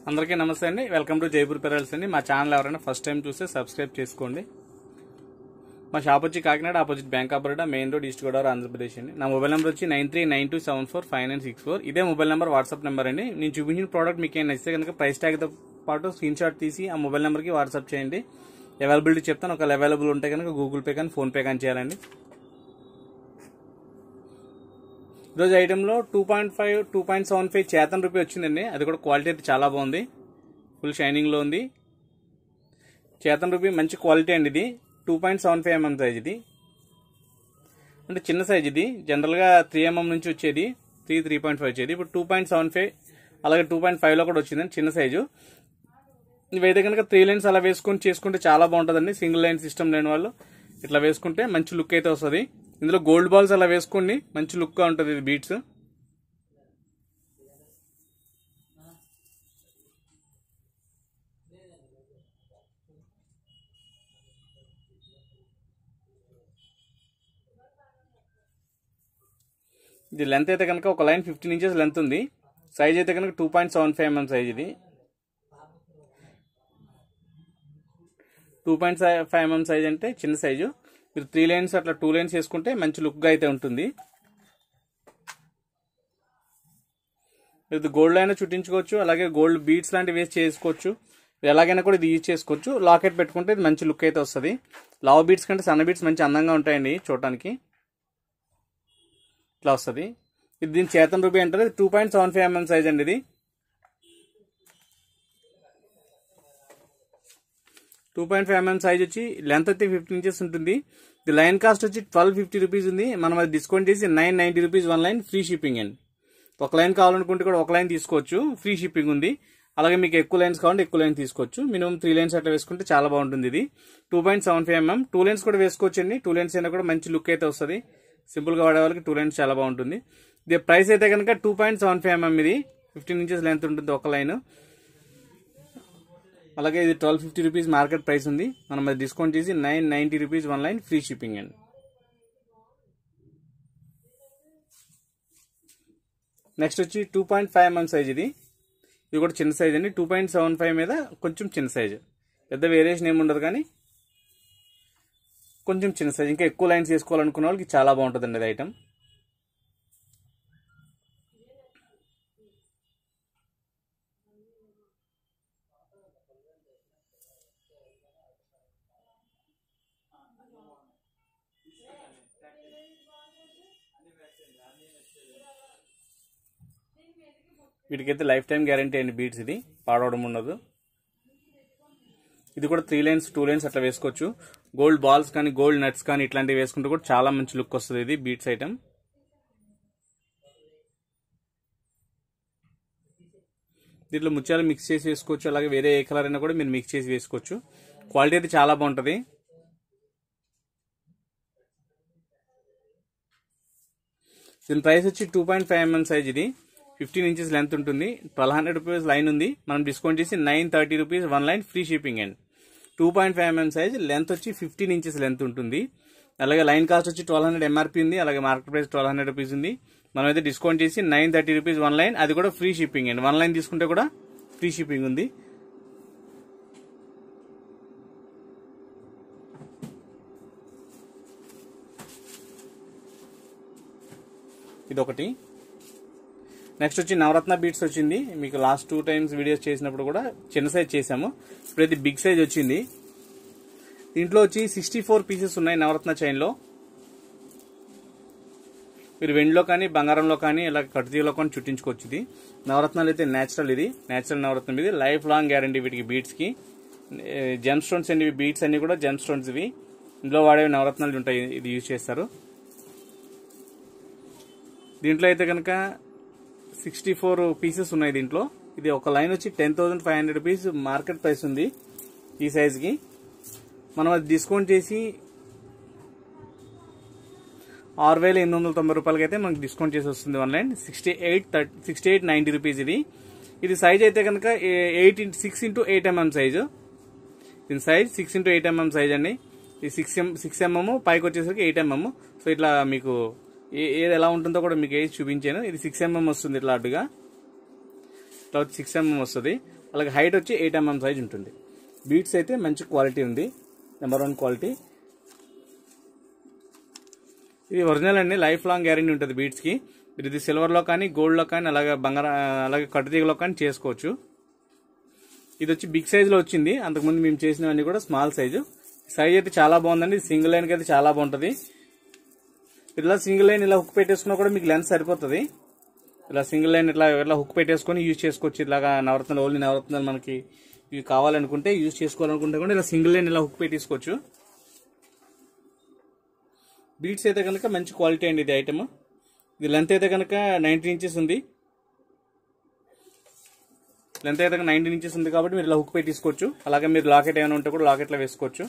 అందరికీ నమస్తే అండి వెల్కమ్ టు జైపూర్ పెరల్స్ అండి మా ఛానల్ ఎవరైనా ఫస్ట్ టైం చూస్తే సబ్స్క్రైబ్ చేసుకోండి మా షాప్ వచ్చి Kakinada opposite bank of Baroda main road east Godavari Andhra Pradesh అండి నా మొబైల్ నెంబర్ వచ్చి nine three nine two seven four five nine six four ఇదే మొబైల్ నెంబర్ వాట్సాప్ నెంబర్ అండి నేను చూపించిన ప్రోడక్ట్ మీకు ఏం నచ్చితే కనుక ప్రైస్ ట్యాగ్తో పాటు స్క్రీన్ షాట్ తీసి ఆ మొబైల్ నెంబర్కి వాట్సాప్ చేయండి అవైలబిలిటీ చెప్తాను ఒకవేళ అవైలబుల్ ఉంటే కనుక గూగుల్ పే కానీ ఫోన్పే కానీ చేయాలండి ఈరోజు ఐటెంలో two point five two point seven five Chetan rupee వచ్చిందండి అది కూడా క్వాలిటీ అయితే చాలా బాగుంది ఫుల్ షైనింగ్లో ఉంది చేతన్ రూపీ మంచి క్వాలిటీ అండి ఇది two point seven five MM size ఇది అంటే చిన్న సైజ్ ఇది జనరల్గా త్రీ ఎంఎం నుంచి వచ్చేది త్రీ త్రీ పాయింట్ ఫైవ్ వచ్చేది ఇప్పుడు టూ పాయింట్ సెవెన్ ఫైవ్ అలాగే టూ పాయింట్ ఫైవ్లో కూడా వచ్చిందండి చిన్న సైజు ఇవైతే కనుక త్రీ లైన్స్ అలా వేసుకొని చేసుకుంటే చాలా బాగుంటుందండి సింగిల్ లైన్ సిస్టమ్ లేని వాళ్ళు ఇట్లా వేసుకుంటే మంచి లుక్ అయితే వస్తుంది ఇందులో గోల్డ్ బాల్స్ అలా వేసుకోండి మంచి లుక్గా ఉంటుంది ఇది బీట్స్ ఇది లెంత్ అయితే కనుక ఒక లైన్ ఫిఫ్టీన్ ఇంచెస్ లెంత్ ఉంది సైజ్ అయితే కనుక two point seven five MM size ఇది two point five MM size అంటే చిన్న సైజు మీరు త్రీ లైన్స్ అట్లా టూ లైన్స్ వేసుకుంటే మంచి లుక్గా అయితే ఉంటుంది ఇది గోల్డ్ అయినా చుట్టించుకోవచ్చు అలాగే గోల్డ్ బీడ్స్ లాంటివి వేసి చేసుకోవచ్చు ఎలాగైనా కూడా ఇది యూజ్ చేసుకోవచ్చు లాకెట్ పెట్టుకుంటే ఇది మంచి లుక్ అయితే వస్తుంది లావ్ బీడ్స్ కంటే సన్న బీడ్స్ మంచి అందంగా ఉంటాయండి చూడటానికి ఇట్లా వస్తుంది ఇది దీని చేతన్ రూపీ అంటారు two point seven five MM size అండి ఇది two point five MM size వచ్చి లెంత్ అయితే ఫిఫ్టీన్ ఇంచెస్ ఉంటుంది ఇది లైన్ కాస్ట్ వచ్చి ట్వెల్వ్ ఫిఫ్టీ రూపీస్ ఉంది మనం అది డిస్కౌంట్ చేసి nine ninety rupees one line free shipping అండి ఒక లైన్ కావాలనుకుంటే కూడా ఒక లైన్ తీసుకోవచ్చు ఫ్రీ షిప్పింగ్ ఉంది అలాగే మీకు ఎక్కువ లైన్స్ కావాలంటే ఎక్కువ లైన్ తీసుకోవచ్చు మినిమం త్రీ లైన్స్ అట్లా వేసుకుంటే చాలా బాగుంటుంది ఇది two point seven five MM two lines కూడా వేసుకోవచ్చు అండి టూ లైన్స్ అయినా కూడా మంచి లుక్ అయితే వస్తుంది సింపుల్గా వాడే వాళ్ళకి టూ లైన్స్ చాలా బాగుంటుంది ఇది ప్రైస్ అయితే కనుక two point seven five MM ఇది ఫిఫ్టీన్ ఇంచెస్ లెంత్ ఉంటుంది ఒక లైన్ అలాగే ఇది twelve fifty rupees market price ఉంది మనం అది డిస్కౌంట్ చేసి nine ninety rupees one line free shipping అండి నెక్స్ట్ వచ్చి two point five MM size ఇది ఇది కూడా చిన్న సైజ్ అండి టూ పాయింట్ సెవెన్ ఫైవ్ మీద కొంచెం చిన్న సైజు పెద్ద వేరియేషన్ ఏమి ఉండదు కానీ కొంచెం చిన్న సైజ్ ఇంకా ఎక్కువ లైన్స్ వేసుకోవాలనుకున్న వాళ్ళకి చాలా బాగుంటుందండి అది ఐటమ్ వీటికైతే లైఫ్ టైం గ్యారంటీ అండి బీట్స్ ఇది పాడవడం ఉండదు ఇది కూడా త్రీ లైన్స్ టూ లైన్స్ అట్లా వేసుకోవచ్చు గోల్డ్ బాల్స్ కానీ గోల్డ్ నట్స్ కానీ ఇట్లాంటివి వేసుకుంటే కూడా చాలా మంచి లుక్ వస్తుంది ఇది బీట్స్ ఐటమ్ దీంట్లో ముత్యాలు మిక్స్ చేసి వేసుకోవచ్చు అలాగే వేరే ఏ కలర్ అయినా కూడా మీరు మిక్స్ చేసి వేసుకోవచ్చు క్వాలిటీ అయితే చాలా బాగుంటుంది దీని ప్రైస్ వచ్చి two point five MM size ఇది ఫిఫ్టీన్ ఇంచెస్ లెంత్ ఉంటుంది ట్వెల్వ్ హండ్రెడ్ రూపీస్ లైన్ ఉంది మనం డిస్కౌంట్ చేసి nine thirty rupees one line free shipping and two point five MM size length వచ్చి ఫిఫ్టీన్ ఇంచెస్ లెంత్ ఉంటుంది అలాగే line cost వచ్చి twelve hundred MRP ఉంది అలాగే market price twelve hundred rupees ఉంది మనం అయితే డిస్కౌంట్ చేసి nine thirty rupees one line అది కూడా ఫ్రీ షిప్పింగ్ అండి వన్ లైన్ తీసుకుంటే కూడా ఫ్రీ షిప్పింగ్ ఉంది ఇదొకటి నెక్స్ట్ వచ్చి నవరత్న బీట్స్ వచ్చింది మీకు లాస్ట్ టూ టైమ్స్ వీడియోస్ చేసినప్పుడు కూడా చిన్న సైజ్ చేసాము ఇప్పుడైతే బిగ్ సైజ్ వచ్చింది దీంట్లో వచ్చి సిక్స్టీ ఫోర్ పీసెస్ ఉన్నాయి నవరత్న చైన్లో మీరు వెండిలో కానీ బంగారంలో కానీ ఇలా కట్టుతీలో కానీ చుట్టించుకోవచ్చు ఇది నవరత్నాలు అయితే నేచురల్ ఇది నేచురల్ నవరత్నం ఇది లైఫ్ లాంగ్ గ్యారంటీ వీటికి బీట్స్కి జెమ్ స్టోన్స్ అండి బీట్స్ అన్ని కూడా జెమ్ స్టోన్స్ ఇవి ఇందులో వాడే నవరత్నాలు ఉంటాయి ఇది యూజ్ చేస్తారు దీంట్లో అయితే కనుక సిక్స్టీ ఫోర్ పీసెస్ ఉన్నాయి దీంట్లో ఇది ఒక లైన్ వచ్చి ten thousand five hundred rupees market price ఉంది ఈ సైజ్కి మనం అది డిస్కౌంట్ చేసి ఆరు వేల ఎనిమిది వందల తొంభై రూపాయలకి అయితే మనకి డిస్కౌంట్ చేసి వస్తుంది one line sixty eight thirty sixty eight ninety rupees ఇది ఇది సైజ్ అయితే కనుక eight into six into eight MM size దీని size six into eight MM size అండి ఈ సిక్స్ ఎం సిక్స్ ఎంఎం పైకి వచ్చేసరికి ఎయిట్ ఎంఎం సో ఇట్లా మీకు ఏ- ఏది ఎలా ఉంటుందో కూడా మీకు ఏది చూపించాను ఇది సిక్స్ ఎంఎం వస్తుంది ఇట్లా అడ్డుగా తర్వాత సిక్స్ ఎంఎం వస్తుంది అలాగే హైట్ వచ్చి ఎయిట్ ఎంఎం సైజ్ ఉంటుంది బీట్స్ అయితే మంచి క్వాలిటీ ఉంది నెంబర్ వన్ క్వాలిటీ ఇది ఒరిజినల్ అండి లైఫ్ లాంగ్ గ్యారంటీ ఉంటుంది బీట్స్కి మీరు ఇది సిల్వర్లో కానీ గోల్డ్లో కానీ అలాగే బంగారం అలాగే కట్టుతీగలో కానీ చేసుకోవచ్చు ఇది వచ్చి బిగ్ సైజులో వచ్చింది అంతకుముందు మేము చేసినవన్నీ కూడా స్మాల్ సైజు సైజ్ అయితే చాలా బాగుందండి సింగిల్ లైన్కి అయితే చాలా బాగుంటుంది ఇలా సింగిల్ లైన్ ఇలా హుక్ పెట్టేసుకున్నా కూడా మీకు లెన్స్ సరిపోతుంది ఇలా సింగిల్ లైన్ ఇట్లా ఇట్లా హుక్ పెట్టేసుకొని యూజ్ చేసుకోవచ్చు ఇలాగా నవరత్నాలు ఓన్లీ నవరత్నాలు మనకి ఇవి కావాలనుకుంటే యూజ్ చేసుకోవాలనుకుంటే కూడా ఇలా సింగిల్ లైన్ ఇలా హుక్ పెట్టేసుకోవచ్చు బీట్స్ అయితే కనుక మంచి క్వాలిటీ అండి ఇది ఐటమ్ ఇది లెంత్ అయితే కనుక నైన్టీన్ ఇంచెస్ ఉంది లెంత్ అయితే కనుక నైన్టీన్ ఇంచెస్ ఉంది కాబట్టి మీరు ఇలా హుక్ పెట్టేసుకోవచ్చు అలాగే మీరు లాకెట్ ఏమైనా ఉంటే కూడా లాకెట్లో వేసుకోవచ్చు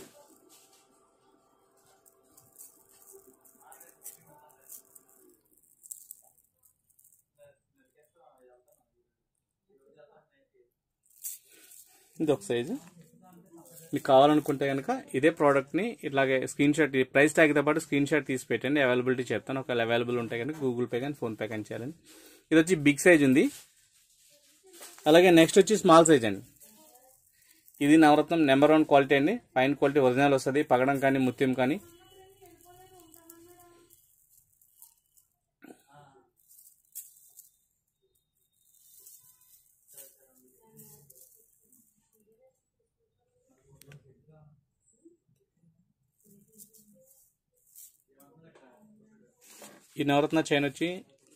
ఇది ఒక సైజు మీకు కావాలనుకుంటే కనుక ఇదే ప్రోడక్ట్ని ఇట్లాగే స్క్రీన్ షాట్ ప్రైస్ ట్యాగ్తో పాటు స్క్రీన్ షాట్ తీసి పెట్టండి అవైలబిలిటీ చెప్తాను ఒకవేళ అవైలబుల్ ఉంటే కనుక గూగుల్ పే కానీ ఫోన్పే కానీ చేయాలని ఇది వచ్చి బిగ్ సైజ్ ఉంది అలాగే నెక్స్ట్ వచ్చి స్మాల్ సైజ్ అండి ఇది నవరత్నం నెంబర్ వన్ క్వాలిటీ అండి ఫైన్ క్వాలిటీ ఒరిజినల్ వస్తుంది పగడం కానీ ముత్యం కానీ ఈ నవరత్న చైన్ వచ్చి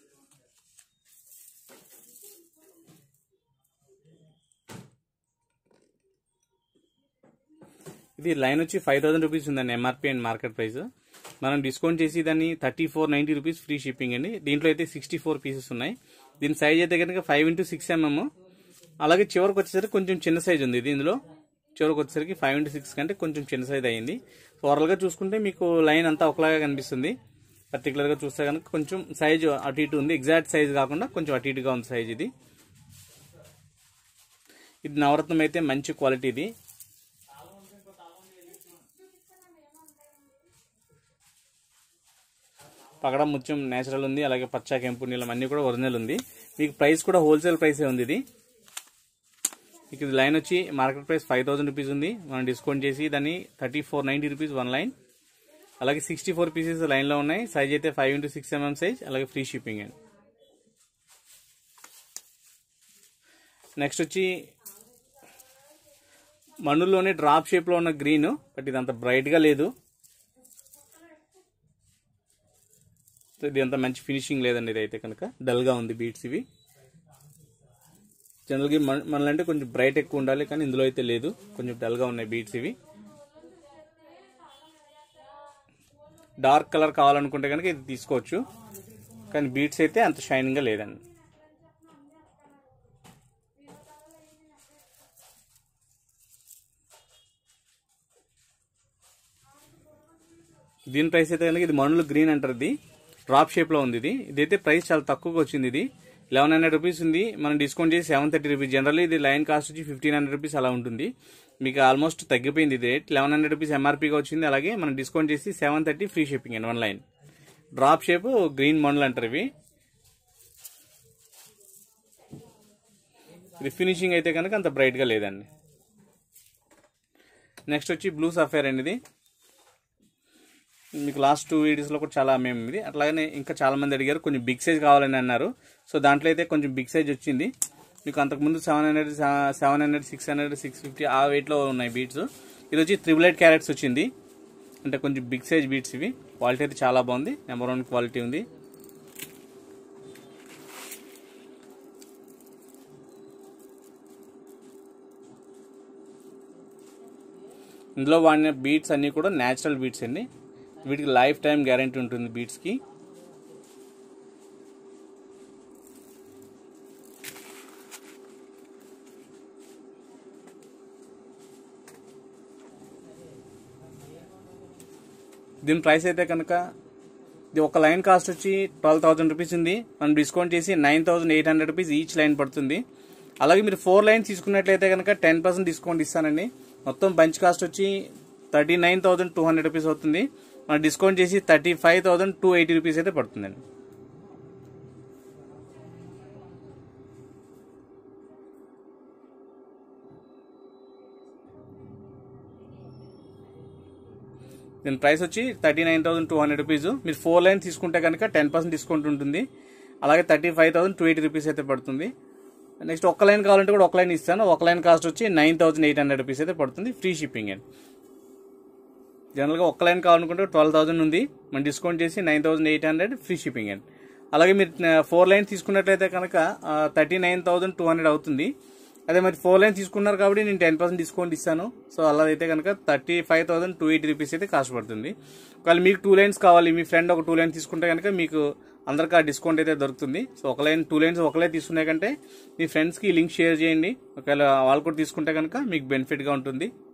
ఇది లైన్ వచ్చి ఫైవ్ థౌసండ్ రూపీస్ ఉందండి ఎంఆర్పి అండ్ మార్కెట్ ప్రైస్ మనం డిస్కౌంట్ చేసి దాన్ని thirty four ninety rupees free shipping అండి దీంట్లో అయితే సిక్స్టీ ఫోర్ పీసెస్ ఉన్నాయి దీని సైజ్ అయితే కనుక ఫైవ్ ఇంటూ సిక్స్ ఎంఎం అలాగే చివరికి వచ్చేసరికి కొంచెం చిన్న సైజ్ ఉంది ఇది ఇందులో చివరికి వచ్చేసరికి ఫైవ్ ఇంటూ సిక్స్ కంటే కొంచెం చిన్న సైజ్ అయ్యింది సో ఓవరాల్గా చూసుకుంటే మీకు లైన్ అంతా ఒకలాగా కనిపిస్తుంది పర్టికులర్గా చూస్తే కనుక కొంచెం సైజ్ అటు ఇటు ఉంది ఎగ్జాక్ట్ సైజ్ కాకుండా కొంచెం అటు ఇటుగా ఉంది సైజ్ ఇది ఇది నవరత్నం అయితే మంచి క్వాలిటీ ఇది పగడం ముత్యం నేచురల్ ఉంది అలాగే పచ్చ కెంపు నీలం అన్ని కూడా ఒరిజినల్ ఉంది మీకు ప్రైస్ కూడా హోల్సేల్ ప్రైసే ఉంది ఇది మీకు ఇది లైన్ వచ్చి market price five thousand rupees ఉంది మనం డిస్కౌంట్ చేసి దాన్ని thirty four ninety rupees one line అలాగే సిక్స్టీ ఫోర్ పీసెస్ లైన్లో ఉన్నాయి సైజ్ అయితే five into six MM size అలాగే ఫ్రీ షిప్పింగ్ అండి నెక్స్ట్ వచ్చి మన్నులోనే డ్రాప్ షేప్లో ఉన్న గ్రీన్ బట్ ఇది అంత బ్రైట్గా లేదు ఇది అంత మంచి ఫినిషింగ్ లేదండి ఇది అయితే కనుక డల్గా ఉంది బీట్స్ ఇవి జనరల్గా మన మనలంటే కొంచెం బ్రైట్ ఎక్కువ ఉండాలి కానీ ఇందులో అయితే లేదు కొంచెం డల్గా ఉన్నాయి బీట్స్ ఇవి డార్క్ కలర్ కావాలనుకుంటే కనుక ఇది తీసుకోవచ్చు కానీ బీట్స్ అయితే అంత షైనింగ్గా లేదండి దీని ప్రైస్ అయితే కనుక ఇది మనులు గ్రీన్ అంటారు ఇది డ్రాప్ షేప్లో ఉంది ఇది ఇదైతే ప్రైస్ చాలా తక్కువగా వచ్చింది ఇది లెవెన్ హండ్రెడ్ రూపీస్ ఉంది మనం డిస్కౌంట్ చేసి సెవెన్ థర్టీ రూపీస్ జనరల్లీ ఇది లైన్ కాస్ట్ వచ్చి ఫిఫ్టీన్ హండ్రెడ్ రూపీస్ అలా ఉంటుంది మీకు ఆల్మోస్ట్ తగ్గిపోయింది ఇది రేట్ లెవెన్ హండ్రెడ్ రూపీస్ ఎంఆర్పీగా వచ్చింది అలాగే మనం డిస్కౌంట్ చేసి సెవెన్ థర్టీ ఫ్రీ షిప్పింగ్ అండి one line drop shape green model అంటారు ఇవి ఇది ఫినిషింగ్ అయితే కనుక అంత బ్రైట్గా లేదండి నెక్స్ట్ వచ్చి బ్లూ సఫేర్ అండి ఇది మీకు లాస్ట్ టూ వీడియోస్లో కూడా చాలా మేము ఇది అట్లాగనే ఇంకా చాలా మంది అడిగారు కొంచెం బిగ్ సైజ్ కావాలని అన్నారు సో దాంట్లో అయితే కొంచెం బిగ్ సైజ్ వచ్చింది మీకు అంతకుముందు seven hundred seven hundred six hundred six fifty ఆ వెయిట్లో ఉన్నాయి బీట్స్ ఇది వచ్చి త్రిబుల్ ఎయిట్ క్యారెట్స్ వచ్చింది అంటే కొంచెం బిగ్ సైజ్ బీట్స్ ఇవి క్వాలిటీ అయితే చాలా బాగుంది నెంబర్ వన్ క్వాలిటీ ఉంది ఇందులో వాడిన బీట్స్ అన్నీ కూడా న్యాచురల్ బీట్స్ అండి వీటికి లైఫ్ టైం గ్యారంటీ ఉంటుంది బీట్స్కి దీని ప్రైస్ అయితే కనుక ఇది ఒక లైన్ కాస్ట్ వచ్చి ట్వెల్వ్ థౌసండ్ రూపీస్ ఉంది మనం డిస్కౌంట్ చేసి nine thousand eight hundred rupees each line పడుతుంది అలాగే మీరు ఫోర్ లైన్స్ తీసుకున్నట్లయితే కనుక టెన్ పర్సెంట్ డిస్కౌంట్ ఇస్తానండి మొత్తం బంచ్ కాస్ట్ వచ్చి thirty nine thousand two hundred rupees అవుతుంది మనం డిస్కౌంట్ చేసి thirty five thousand two eighty rupees అయితే పడుతుందండి దీని ప్రైస్ వచ్చి thirty nine thousand two hundred rupees మీరు ఫోర్ లైన్ తీసుకుంటే కనుక టెన్ పర్సెంట్ డిస్కౌంట్ ఉంటుంది అలాగే thirty five thousand two eighty rupees అయితే పడుతుంది నెక్స్ట్ ఒక్క లైన్ కావాలంటే కూడా ఒక లైన్ ఇస్తాను ఒక లైన్ కాస్ట్ వచ్చి nine thousand eight hundred rupees అయితే పడుతుంది ఫ్రీ షిప్పింగ్ అండి జనరల్గా ఒక్క లైన్ కావాలనుకుంటే ట్వెల్వ్ థౌసండ్ ఉంది మనం డిస్కౌంట్ చేసి nine thousand eight hundred free shipping అండి అలాగే మీరు ఫోర్ లైన్ తీసుకున్నట్లయితే కనుక thirty nine thousand two hundred అవుతుంది అదే మరి ఫోర్ లైన్ తీసుకున్నారు కాబట్టి నేను టెన్ పర్సెంట్ డిస్కౌంట్ ఇస్తాను సో అలా అయితే కనుక thirty five thousand two eighty rupees అయితే కాస్ట్ పడుతుంది ఒకవేళ మీకు టూ లైన్స్ కావాలి మీ ఫ్రెండ్ ఒక టూ లైన్ తీసుకుంటే కనుక మీకు అందరికీ ఆ డిస్కౌంట్ అయితే దొరుకుతుంది సో ఒక లైన్ టూ లైన్స్ ఒక లైన్ తీసుకునే కంటే మీ ఫ్రెండ్స్కి లింక్ షేర్ చేయండి ఒకవేళ వాళ్ళు కూడా తీసుకుంటే కనుక మీకు బెనిఫిట్గా ఉంటుంది